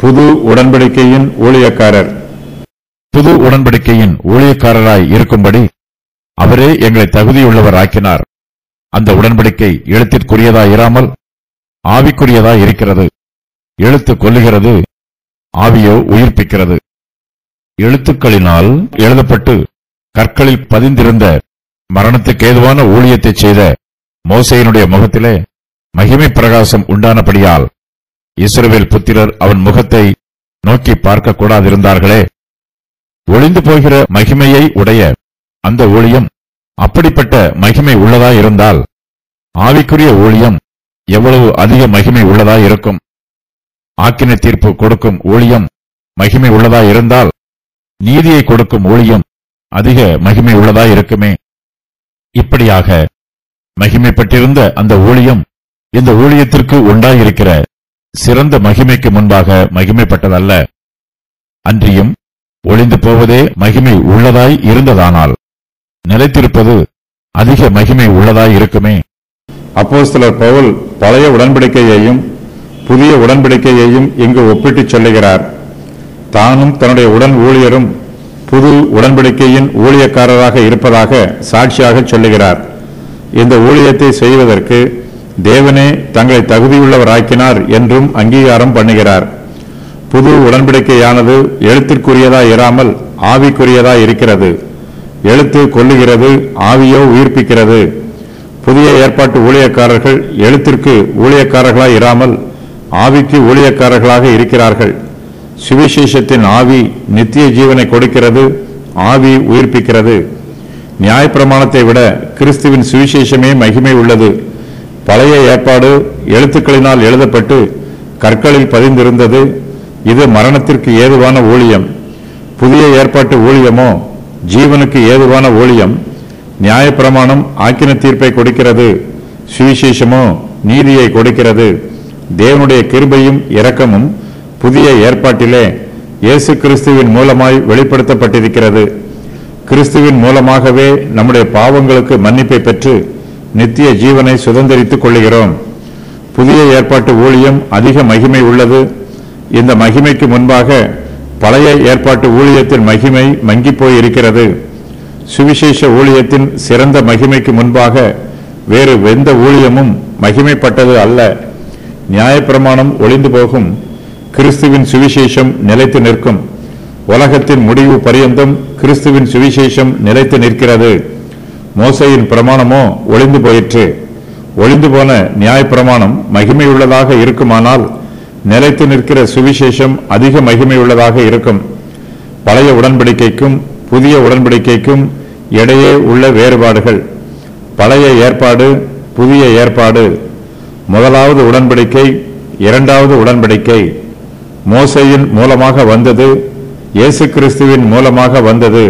புது உடன்படிக்கையின் ஊழியக்காரர் புது உடன்படிக்கையின் ஊழியக்காரராய் இருக்கும்படி அவரே எங்களை தகுதியுள்ளவர் ஆக்கினார் அந்த உடன்படிக்கை எழுத்திற்குரியதாய் இராமல் ஆவிக்குரியதாய் இருக்கிறது எழுத்து கொல்லுகிறது ஆவியோ உயிர்ப்பிக்கிறது எழுத்துக்களினால் எழுதப்பட்டு கற்களில் பதிந்திருந்த மரணத்துக்கு ஏதுவான ஊழியத்தைச் செய்த மோசையினுடைய முகத்திலே மகிமை பிரகாசம் உண்டானபடியால் இஸ்ரவேல் புத்திரர் அவன் முகத்தை நோக்கி பார்க்க கூடாதிருந்தார்களே ஒளிந்து போகிற மகிமையை உடைய அந்த ஊழியம் அப்படிப்பட்ட மகிமை உள்ளதாய் இருந்தால் ஆவிக்குரிய ஊழியம் எவ்வளவு அதிக மகிமை உள்ளதாய் இருக்கும் ஆக்கின தீர்ப்பு கொடுக்கும் ஊழியம் மகிமை உள்ளதாய் இருந்தால் நீதியை கொடுக்கும் ஊழியம் அதிக மகிமை உள்ளதாய் இருக்குமே இப்படியாக மகிமைப்பட்டிருந்த அந்த ஊழியம் இந்த ஊழியத்திற்கு உண்டாயிருக்கிற சிறந்த மகிமைக்கு முன்பாக மகிமைப்பட்டதல்ல அன்றியும் ஒளிந்து போவதே மகிமை உள்ளதாய் இருந்ததானால் நிலைத்திருப்பது அதிக மகிமை உள்ளதாய் இருக்குமே அப்போஸ்தலர் பவுல் பழைய உடன்படிக்கையையும் புதிய உடன்படிக்கையையும் இங்கு ஒப்பிட்டுச் சொல்லுகிறார் தானும் தன்னுடைய உடன் ஊழியரும் புது உடன்படிக்கையின் ஊழியக்காரராக இருப்பதாக சாட்சியாக சொல்லுகிறார் இந்த ஊழியத்தை செய்வதற்கு தேவனே தங்களை தகுதியுள்ளவராக்கினார் என்றும் அங்கீகாரம் பண்ணுகிறார் புது உடன்படிக்கையானது எழுத்திற்குரியதாய் இராமல் ஆவிக்குரியதாய் இருக்கிறது எழுத்து கொல்லுகிறது ஆவியோ உயிர்ப்பிக்கிறது புதிய ஏற்பாட்டு ஊழியக்காரர்கள் எழுத்திற்கு ஊழியக்காரர்களாய் இராமல் ஆவிக்கு ஊழியக்காரர்களாக இருக்கிறார்கள் சுவிசேஷத்தின் ஆவி நித்திய ஜீவனை கொடுக்கிறது ஆவி உயிர்ப்பிக்கிறது நியாயப்பிரமாணத்தை விட கிறிஸ்துவின் சுவிசேஷமே மகிமை உள்ளது பழைய ஏற்பாடு எழுத்துக்களினால் எழுதப்பட்டு கற்களில் பதிந்திருந்தது இது மரணத்திற்கு ஏதுவான ஊழியம் புதிய ஏற்பாட்டு ஊழியமோ ஜீவனுக்கு ஏதுவான ஊழியம் நியாயப்பிரமாணம் ஆக்கின தீர்ப்பை கொடுக்கிறது சுவிசேஷமோ நீதியை கொடுக்கிறது தேவனுடைய கிருபையும் இரக்கமும் புதிய ஏற்பாட்டிலே இயேசு கிறிஸ்துவின் மூலமாய் வெளிப்படுத்தப்பட்டிருக்கிறது கிறிஸ்துவின் மூலமாகவே நம்முடைய பாவங்களுக்கு மன்னிப்பை பெற்று நித்திய ஜீவனை சுதந்திரித்துக் கொள்கிறோம் புதிய ஏற்பாட்டு ஊழியம் அதிக மகிமை உள்ளது இந்த மகிமைக்கு முன்பாக பழைய ஏற்பாட்டு ஊழியத்தின் மகிமை மங்கிப் போய் இருக்கிறது சுவிசேஷ ஊழியத்தின் சிறந்த மகிமைக்கு முன்பாக வேறு எந்த ஊழியமும் மகிமைப்பட்டது அல்ல நியாயப்பிரமாணம் ஒளிந்து போகும் கிறிஸ்துவின் சுவிசேஷம் நிலைத்து நிற்கும் உலகத்தின் முடிவு பரியந்தம் கிறிஸ்துவின் சுவிசேஷம் நிலைத்து நிற்கிறது மோசையின் பிரமாணமோ ஒளிந்து போயிற்று ஒளிந்து போன நியாயப்பிரமாணம் மகிமையுள்ளதாக இருக்குமானால் நிலைத்து நிற்கிற சுவிசேஷம் அதிக மகிமையுள்ளதாக இருக்கும் பழைய உடன்படிக்கைக்கும் புதிய உடன்படிக்கைக்கும் இடையே உள்ள வேறுபாடுகள் பழைய ஏற்பாடு புதிய ஏற்பாடு முதலாவது உடன்படிக்கை இரண்டாவது உடன்படிக்கை மோசையின் மூலமாக வந்தது இயேசு கிறிஸ்துவின் மூலமாக வந்தது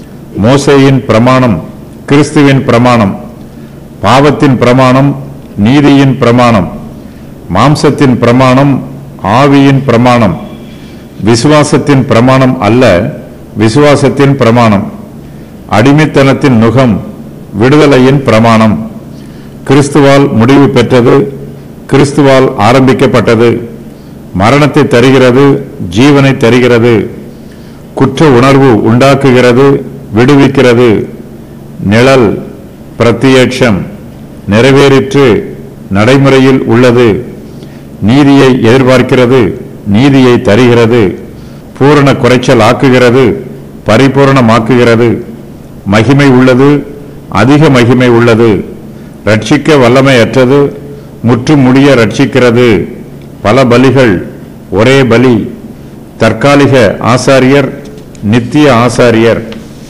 மோசையின் பிரமாணம் கிறிஸ்துவின் பிரமாணம் பாவத்தின் பிரமாணம் நீதியின் பிரமாணம் மாம்சத்தின் பிரமாணம் ஆவியின் பிரமாணம் விசுவாசத்தின் பிரமாணம் அல்ல விசுவாசத்தின் பிரமாணம் அடிமைத்தனத்தின் நுகம் விடுதலையின் பிரமாணம் கிறிஸ்துவால் முடிவு பெற்றது கிறிஸ்துவால் ஆரம்பிக்கப்பட்டது மரணத்தை தருகிறது ஜீவனை தருகிறது குற்ற உணர்வு உண்டாக்குகிறது விடுவிக்கிறது நிழல் பிரத்தியட்சம் நிறைவேறிற்று நடைமுறையில் உள்ளது நீதியை எதிர்பார்க்கிறது நீதியை தருகிறது பூரண குறைச்சல் ஆக்குகிறது பரிபூரணமாக்குகிறது மகிமை உள்ளது அதிக மகிமை உள்ளது ரட்சிக்க வல்லமையற்றது முற்றும் முடிய ரட்சிக்கிறது பல பலிகள் ஒரே பலி தற்காலிக ஆசாரியர் நித்திய ஆசாரியர்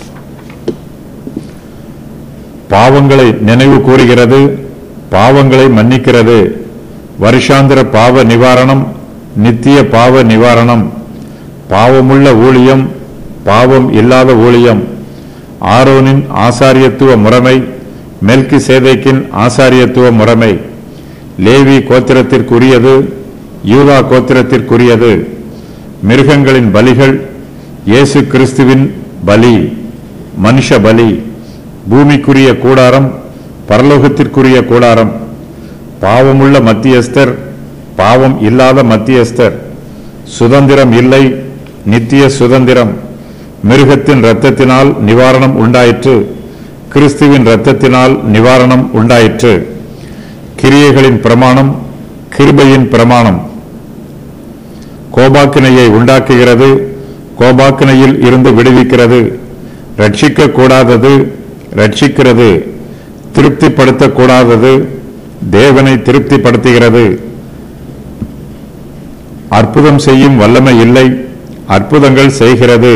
பாவங்களை நினைவு கூறுகிறது பாவங்களை மன்னிக்கிறது வருஷாந்திர பாவ நிவாரணம் நித்திய பாவ நிவாரணம் பாவமுள்ள ஊழியம் பாவம் இல்லாத ஊழியம் ஆரோனின் ஆசாரியத்துவ முறைமை மெல்கி சேதைக்கின் ஆசாரியத்துவ முறைமை லேவி கோத்திரத்திற்குரியது யூதா கோத்திரத்திற்குரியது மிருகங்களின் பலிகள் இயேசு கிறிஸ்துவின் பலி மனுஷ பலி பூமிக்குரிய கூடாரம் பரலோகத்திற்குரிய கூடாரம் பாவமுள்ள மத்தியஸ்தர் பாவம் இல்லாத மத்தியஸ்தர் சுதந்திரம் இல்லை நித்திய சுதந்திரம் மிருகத்தின் இரத்தத்தினால் நிவாரணம் உண்டாயிற்று கிறிஸ்துவின் இரத்தத்தினால் நிவாரணம் உண்டாயிற்று கிரியைகளின் பிரமாணம் கிருபையின் பிரமாணம் கோபாக்கினையை உண்டாக்குகிறது கோபாக்கினையில் இருந்து விடுவிக்கிறது ரட்சிக்க கூடாதது ரட்சிக்கிறது திருப்திப்படுத்தக்கூடாதது தேவனை திருப்திப்படுத்துகிறது அற்புதம் செய்யும் வல்லமை இல்லை அற்புதங்கள் செய்கிறது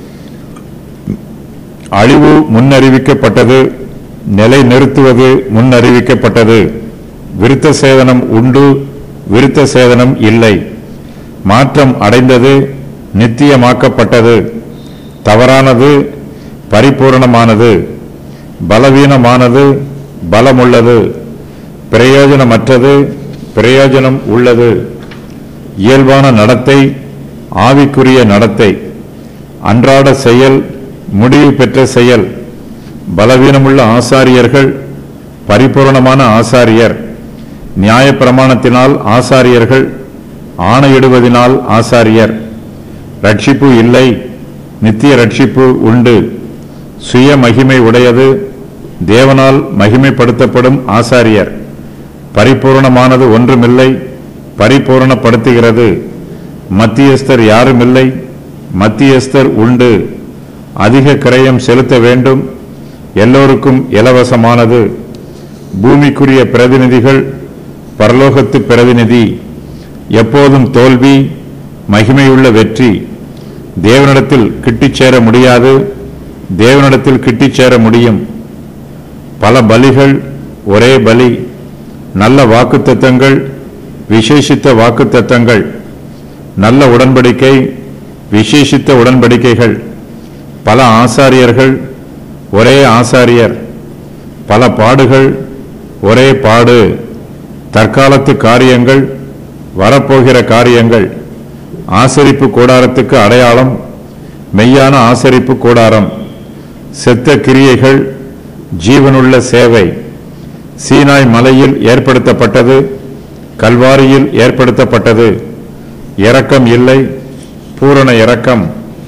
அழிவு முன்னறிவிக்கப்பட்டது நிலை நிறுத்துவது முன்னறிவிக்கப்பட்டது விருத்த சேதனம் உண்டு விருத்த சேதனம் இல்லை மாற்றம் அடைந்தது நித்தியமாக்கப்பட்டது தவறானது பரிபூரணமானது பலவீனமானது பலமுள்ளது பிரயோஜனமற்றது பிரயோஜனம் உள்ளது இயல்பான நடத்தை ஆவிக்குரிய நடத்தை அன்றாட செயல் முடிவு பெற்ற செயல் பலவீனமுள்ள ஆசாரியர்கள் பரிபூரணமான ஆசாரியர் நியாயப்பிரமாணத்தினால் ஆசாரியர்கள் ஆணையிடுவதினால் ஆசாரியர் ரட்சிப்பு இல்லை நித்திய ரட்சிப்பு உண்டு சுய மகிமை உடையது தேவனால் மகிமைப்படுத்தப்படும் ஆசாரியர் பரிபூரணமானது ஒன்றுமில்லை பரிபூரணப்படுத்துகிறது மத்தியஸ்தர் யாருமில்லை மத்தியஸ்தர் உண்டு அதிக கிரயம் செலுத்த வேண்டும் எல்லோருக்கும் இலவசமானது பூமிக்குரிய பிரதிநிதிகள் பரலோகத்து பிரதிநிதி எப்போதும் தோல்வி மகிமையுள்ள வெற்றி தேவனிடத்தில் கிட்டிச் சேர முடியாது தேவனிடத்தில் கிட்டிச் சேர முடியும் பல பலிகள் ஒரே பலி நல்ல வாக்குத்தத்தங்கள் விசேஷித்த வாக்குத்தத்தங்கள் நல்ல உடன்படிக்கை விசேஷித்த உடன்படிக்கைகள் பல ஆசாரியர்கள் ஒரே ஆசாரியர் பல பாடுகள் ஒரே பாடு தற்காலத்து காரியங்கள் வரப்போகிற காரியங்கள் ஆசரிப்பு கூடாரத்துக்கு அடையாளம் மெய்யான ஆசரிப்பு கூடாரம் செத்த கிரியைகள் ஜீவனுள்ள சேவை சீனாய் மலையில் ஏற்படுத்தப்பட்டது கல்வாரியில் ஏற்படுத்தப்பட்டது இரக்கம் இல்லை பூரண இரக்கம்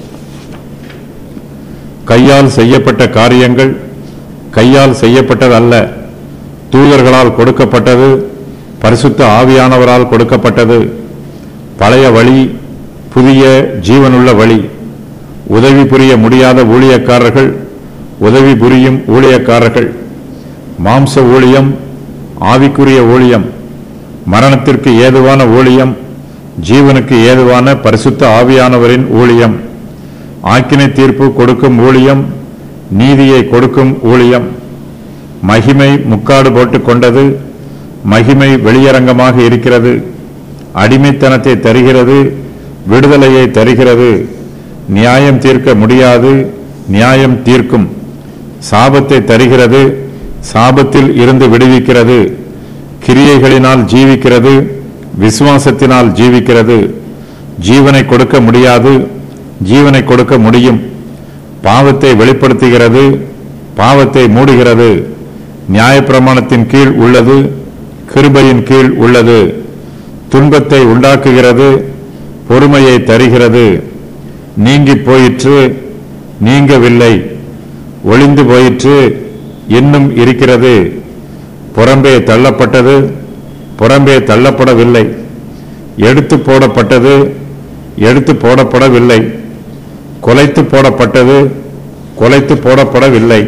கையால் செய்யப்பட்ட காரியங்கள் கையால் செய்யப்பட்டதல்ல தூதர்களால் கொடுக்கப்பட்டது பரிசுத்த ஆவியானவரால் கொடுக்கப்பட்டது பழைய வழி புதிய ஜீவனுள்ள வழி உதவி புரிய முடியாத ஊழியக்காரர்கள் உதவி புரியும் ஊழியக்காரர்கள் மாம்ச ஊழியம் ஆவிக்குரிய ஊழியம் மரணத்திற்கு ஏதுவான ஊழியம் ஜீவனுக்கு ஏதுவான பரிசுத்த ஆவியானவரின் ஊழியம் ஆக்கினை தீர்ப்பு கொடுக்கும் ஊழியம் நீதியை கொடுக்கும் ஊழியம் மகிமை முக்காடு போட்டுக் கொண்டது மகிமை வெளியரங்கமாக இருக்கிறது அடிமைத்தனத்தை தருகிறது விடுதலையை தருகிறது நியாயம் தீர்க்க முடியாது நியாயம் தீர்க்கும் சாபத்தை தருகிறது சாபத்தில் இருந்து விடுவிக்கிறது கிரியைகளினால் ஜீவிக்கிறது விசுவாசத்தினால் ஜீவிக்கிறது ஜீவனை கொடுக்க முடியாது ஜீவனை கொடுக்க முடியும் பாவத்தை வெளிப்படுத்துகிறது பாவத்தை மூடுகிறது நியாயப்பிரமாணத்தின் கீழ் உள்ளது கிருபையின் கீழ் உள்ளது துன்பத்தை உண்டாக்குகிறது பொறுமையை தருகிறது நீங்கி போயிற்று நீங்கவில்லை ஒளிந்து போயிற்று இன்னும் இருக்கிறது புறம்பே தள்ளப்பட்டது புறம்பே தள்ளப்படவில்லை எடுத்து போடப்பட்டது எடுத்து போடப்படவில்லை கொலைத்து போடப்பட்டது கொலைத்து போடப்படவில்லை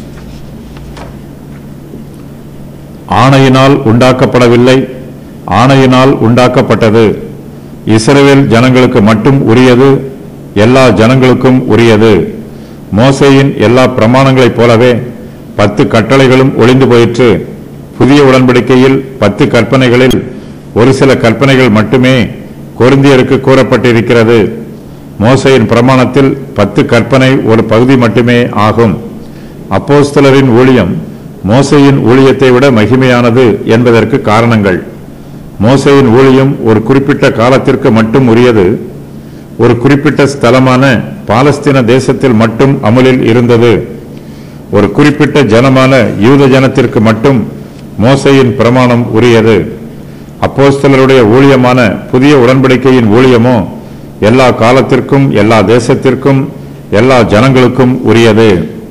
ஆணையினால் உண்டாக்கப்படவில்லை ஆணையினால் உண்டாக்கப்பட்டது இஸ்ரவேல் ஜனங்களுக்கு மட்டும் உரியது எல்லா ஜனங்களுக்கும் உரியது மோசேயின் எல்லா பிரமாணங்களைப் போலவே பத்து கட்டளைகளும் ஒளிந்து போயிற்று புதிய உடன்படிக்கையில் பத்து கற்பனைகளில் ஒரு சில கற்பனைகள் மட்டுமே கொரிந்தியருக்கு கூறப்பட்டிருக்கிறது மோசையின் பிரமாணத்தில் பத்து கற்பனை ஒரு பகுதி மட்டுமே ஆகும் அப்போஸ்தலரின் ஊழியம் மோசையின் ஊழியத்தை விட மகிமையானது என்பதற்கு காரணங்கள் மோசையின் ஊழியம் ஒரு குறிப்பிட்ட காலத்திற்கு மட்டும் உரியது ஒரு குறிப்பிட்ட ஸ்தலமான பாலஸ்தீன தேசத்தில் மட்டும் அமலில் இருந்தது ஒரு குறிப்பிட்ட ஜனமான யூத ஜனத்திற்கு மட்டும் மோசையின் பிரமாணம் உரியது அப்போஸ்தலருடைய ஊழியமான புதிய உடன்படிக்கையின் ஊழியமோ எல்லா காலத்திற்கும் எல்லா தேசத்திற்கும் எல்லா ஜனங்களுக்கும் உரியது